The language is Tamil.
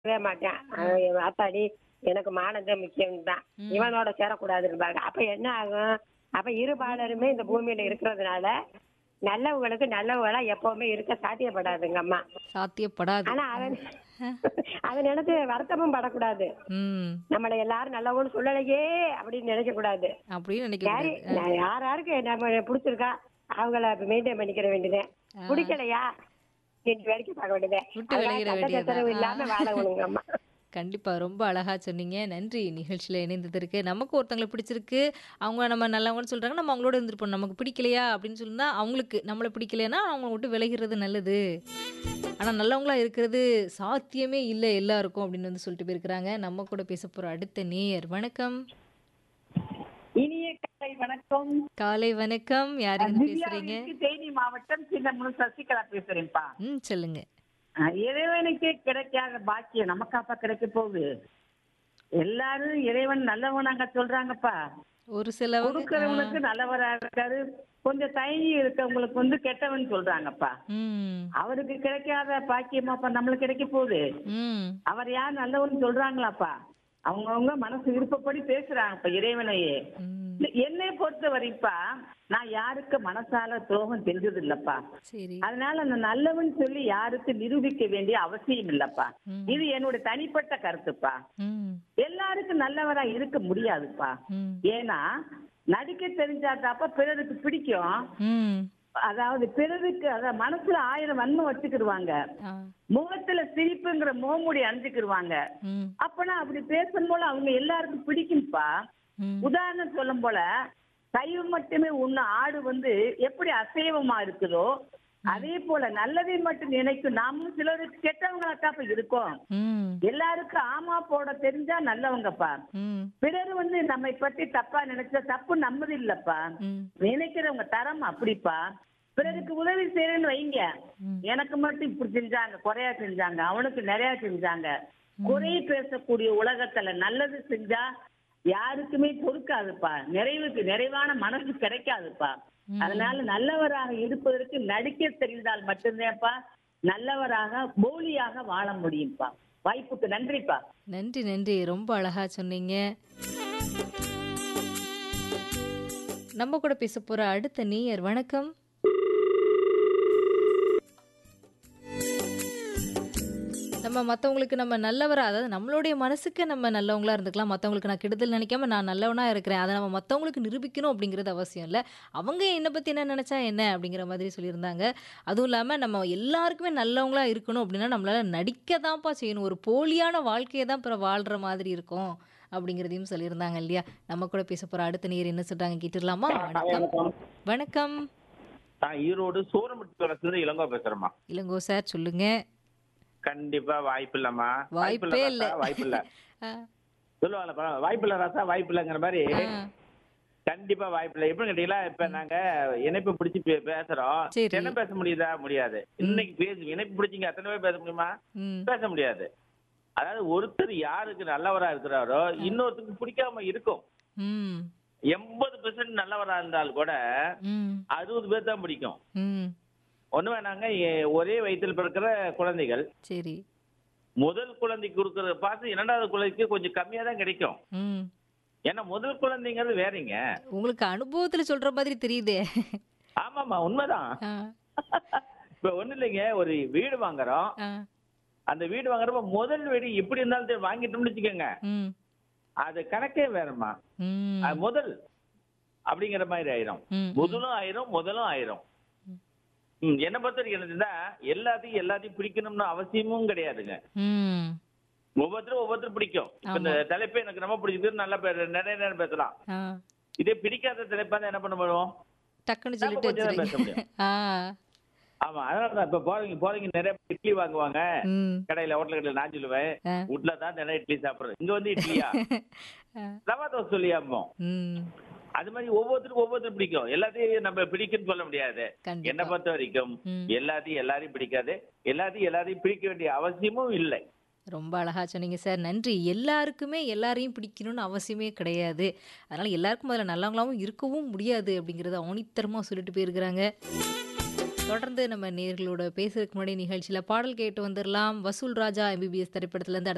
பேசவே மாட்டேன் அவன் என் ஆத்தாடி எனக்கு மானந்தம் முக்கியம் தான் இவனோட சேரக்கூடாதுன்னுபாங்க அப்ப என்ன ஆகும் அப்ப இரு பாலருமே இந்த பூமியில இருக்கிறதுனால நல்லவங்களுக்கு நல்லவங்களா எப்பவுமே இருக்க சாத்தியப்படாதுங்க அம்மா சாத்தியப்படாது ஆனா அவன் அவன் நினைச்சு வருத்தமும் படக்கூடாது ம் நம்மளை எல்லாரும் நல்லவங்கன்னு சொல்லலையே அப்படின்னு நினைக்க கூடாது அப்படின்னு நினைக்க சரி கூடாது. நான் யார் யாருக்கு நம்ம பிடிச்சிருக்கா அவங்கள மெயின்டைன் பண்ணிக்கிற வேண்டியது பிடிக்கலையா இன்னைக்கு வரைக்கும் பார்க்க வேண்டியது விட்டு விலகிட வேண்டியதுதான். சச்சரவு இல்லாம வாழணுங்க அம்மா கண்டிப்பா ரொம்ப அழகா சொன்னீங்க நன்றி நிகழ்ச்சியில இணைந்ததற்கு நமக்கு ஒருத்தங்களை பிடிச்சிருக்கு அவங்க நம்ம நல்லவங்கன்னு சொல்றாங்க நம்ம அவங்களோட இருந்திருப்போம் நமக்கு பிடிக்கலையா அப்படின்னு சொன்னா அவங்களுக்கு நம்மளை பிடிக்கலைன்னா அவங்கள விட்டு விலகிறது நல்லது ஆனா நல்லவங்களா இருக்கிறது சாத்தியமே இல்லை எல்லாருக்கும் அப்படின்னு வந்து சொல்லிட்டு போயிருக்கிறாங்க நம்ம கூட பேச போற அடுத்த நேயர் வணக்கம் இனிய காலை வணக்கம் காலை வணக்கம் யாருங்க பேசுறீங்க திவ்யாவிற்கு தேனி மாவட்டம் சின்ன சசிகலா பேசுறேன்ப்பா ம் சொல்லுங்க அஹ் இறைவனுக்கு கிடைக்காத பாக்கியம் நமக்காப்பா கிடைக்க போகுது எல்லாரும் இறைவன் நல்லவனாங்க சொல்றாங்கப்பா ஒரு சிலவங்க கொடுக்கறவங்களுக்கு நல்லவரா இருக்காரு கொஞ்சம் தயங்கி இருக்கவங்களுக்கு வந்து கெட்டவன் சொல்றாங்கப்பா ம் அவருக்கு கிடைக்காத பாக்கியமாப்பா நம்மளுக்கு கிடைக்க போகுது ம் அவர் யார் நல்லவன் சொல்றாங்களாப்பா அவங்கவங்க மனசு விருப்பப்படி பேசுறாங்கப்பா இறைவனையே ம் என்னை பொறுத்த வரைப்பா நான் யாருக்கு மனசால துரோகம் செஞ்சது இல்லப்பா சரி அதனால நான் நல்லவன் சொல்லி யாருக்கு நிரூபிக்க வேண்டிய அவசியம் இல்லப்பா ம். இது என்னுடைய தனிப்பட்ட கருத்துப்பா ம் எல்லாருக்கும் நல்லவரா இருக்க முடியாதுப்பா ம் ஏன்னா நடிக்க தெரிஞ்சாதாப்பா பிறருக்கு பிடிக்கும் ம் அதாவது பிறருக்கு அத மனசுல ஆயிரம் வன்மை வச்சுக்கிடுவாங்க ஆ முகத்துல சிரிப்புங்கிற மோமுடி அணிஞ்சுக்கிடுவாங்க ம் அப்பனா அப்படி பேசும்போது அவங்க எல்லாருக்கும் பிடிக்கும்ப்பா ம் உதாரணம் சொல்லும் போல சைவம் மட்டுமே உண்ண ஆடு வந்து எப்படி அசைவமா இருக்குதோ அதே போல நல்லதை மட்டும் நினைக்கும் நாமும் சிலருக்கு கெட்டவங்களாத்தாப்ப இருக்கோம் ம் எல்லாருக்கும் ஆமா போட தெரிஞ்சா நல்லவங்கப்பா ம் பிறர் வந்து நம்மை பத்தி தப்பா நினைச்சா தப்பு நம்மது இல்லப்பா ம் நினைக்கிறவங்க தரம் அப்படிப்பா பிறருக்கு உதவி செய்யறேன்னு வைங்க ம். எனக்கு மட்டும் இப்படி செஞ்சாங்க குறையா செஞ்சாங்க அவனுக்கு நிறைய செஞ்சாங்க குறை பேசக்கூடிய உலகத்துல நல்லது செஞ்சா யாருக்குமே பொறுக்காதுப்பா நிறைவுக்கு நிறைவான மனசு கிடைக்காதுப்பா அதனால நல்லவராக இருப்பதற்கு நடிக்க தெரிந்தால் மட்டும்தான்ப்பா நல்லவராக போலியாக வாழ முடியும்ப்பா வாய்ப்புக்கு நன்றிப்பா நன்றி நன்றி ரொம்ப அழகா சொன்னீங்க நம்ம கூட பேச போற அடுத்த நேயர் வணக்கம் நம்ம மற்றவங்களுக்கு நம்ம நல்லவரா அதாவது நம்மளுடைய மனசுக்கு நம்ம நல்லவங்களா இருந்துக்கலாம் மற்றவங்களுக்கு நான் கெடுதல் நினைக்காம நான் நல்லவனா இருக்கிறேன் அதை நம்ம மற்றவங்களுக்கு நிரூபிக்கணும் அப்படிங்கிறது அவசியம் இல்லை அவங்க என்னை பற்றி என்ன நினச்சா என்ன அப்படிங்கிற மாதிரி சொல்லியிருந்தாங்க அதுவும் இல்லாமல் நம்ம எல்லாருக்குமே நல்லவங்களா இருக்கணும் அப்படின்னா நம்மளால நடிக்க தான்ப்பா செய்யணும் ஒரு போலியான வாழ்க்கையை தான் அப்புறம் வாழ்கிற மாதிரி இருக்கும் அப்படிங்கிறதையும் சொல்லியிருந்தாங்க இல்லையா நம்ம கூட பேச போகிற அடுத்த நேர் என்ன சொல்கிறாங்க கேட்டுடலாமா வணக்கம் வணக்கம் நான் ஈரோடு சூரமுட்டி இளங்கோ பேசுறேம்மா இளங்கோ சார் சொல்லுங்க கண்டிப்பா வாய்ப்பு இல்லம்மா வாய்ப்பே இல்ல. வாய்ப்பு இல்ல ஆ, சொல்லுவாங்கல்ல வாய்ப்பு இல்ல ராசா வாய்ப்பு இல்லைங்கிற மாதிரி ஆ, கண்டிப்பா வாய்ப்பு இல்லை எப்படின்னு கேட்டீங்களா இப்ப நாங்க இணைப்பு பிடிச்சி பே- பேசுறோம் சரி. என்ன பேச முடியுதா முடியாது இன்னைக்கு பேசு இணைப்பு பிடிச்சிங்க அத்தனை பேர் பேச முடியுமா ம் பேச முடியாது அதாவது ஒருத்தர் யாருக்கு நல்லவரா இருக்கிறாரோ இன்னொருத்தருக்கு பிடிக்காம இருக்கும் ம் எண்பது பெர்சன்ட் நல்லவரா இருந்தால் கூட ம் அறுபது பேர் தான் பிடிக்கும் ம் ஒண்ணு வேணாங்க எ- ஒரே வயிற்றில் பிறக்கிற குழந்தைகள் சரி முதல் குழந்தைக்கு கொடுக்கற பாசம் இரண்டாவது குழந்தைக்கு கொஞ்சம் கம்மியா தான் கிடைக்கும் ம் ஏன்னா முதல் குழந்தைங்கிறது வேறீங்க உங்களுக்கு அனுபவத்துல சொல்ற மாதிரி தெரியுதே ஆமாமா உண்மைதான் ஆ, இப்ப ஒண்ணு இல்லைங்க ஒரு வீடு வாங்குறோம் ஆ, அந்த வீடு வாங்குறப்ப முதல் வீடு எப்படி இருந்தாலும் சரி வாங்கிட்டோம்னு வச்சுக்கோங்க ம் அது கணக்கே வேறம்மா ம் அது முதல் அப்படிங்கிற மாதிரி ஆயிரும் ம், முதலும் ஆயிரும் முதலும் ஆயிரும் ம், என்னை பொறுத்த வரைக்கும் என்னதுன்னா எல்லாத்தையும் எல்லாத்தையும் பிடிக்கணும்னு அவசியமும் கிடையாதுங்க ம் ஒவ்வொருத்தரும் ஒவ்வொருத்தரும் பிடிக்கும் இப்ப இந்த தலைப்பு எனக்கு ரொம்ப பிடிச்சது நல்லா பே- நிறைய நேரம் பேசலாம் ஆ இதே பிடிக்காத தலைப்பா இருந்தா என்ன பண்ண முடியும் டக்குன்னு நம்ம சொல்லிட்டு கொஞ்சம் தான் பேச வச்சிருக்கீங்க ஆ ஆமா அதனால தான் இப்ப போறீங்க போறீங்க நிறைய பேர் இட்லி வாங்குவாங்க ம் கடையில ஹோட்டல் கடையில நான் சொல்லுவேன் ஆ. வீட்டுல தான் நிறைய இட்லி சாப்பிடுறது இங்க வந்து இட்லியா ஆ, ரவா தோசை சொல்லியாமோ ம் அது மாதிரி ஒவ்வொருத்தருக்கும் ஒவ்வொருத்தரும் பிடிக்கும் எல்லாத்தையும் நம்ம பிடிக்கும்னு சொல்ல முடியாது என்னை கண்டிப்பா பொறுத்த வரைக்கும் ம். எல்லாத்தையும் எல்லாரையும் பிடிக்காது எல்லாத்தையும் எல்லாரையும் பிடிக்க வேண்டிய அவசியமும் இல்லை ரொம்ப அழகா சொன்னீங்க சார் நன்றி எல்லாருக்குமே எல்லாரையும் பிடிக்கணும்னு அவசியமே கிடையாது அதனால எல்லாருக்கும் முதல்ல நல்லவங்களாவும் இருக்கவும் முடியாது அப்படிங்கிறத ஆணித்தரமாக சொல்லிட்டு போயிருக்கிறாங்க தொடர்ந்து நம்ம நேர்களோட பேசுறதுக்கு முன்னாடி நிகழ்ச்சியில் பாடல் கேட்டு வந்துடலாம் வசூல் ராஜா எம்பிபிஎஸ் திரைப்படத்துலேருந்து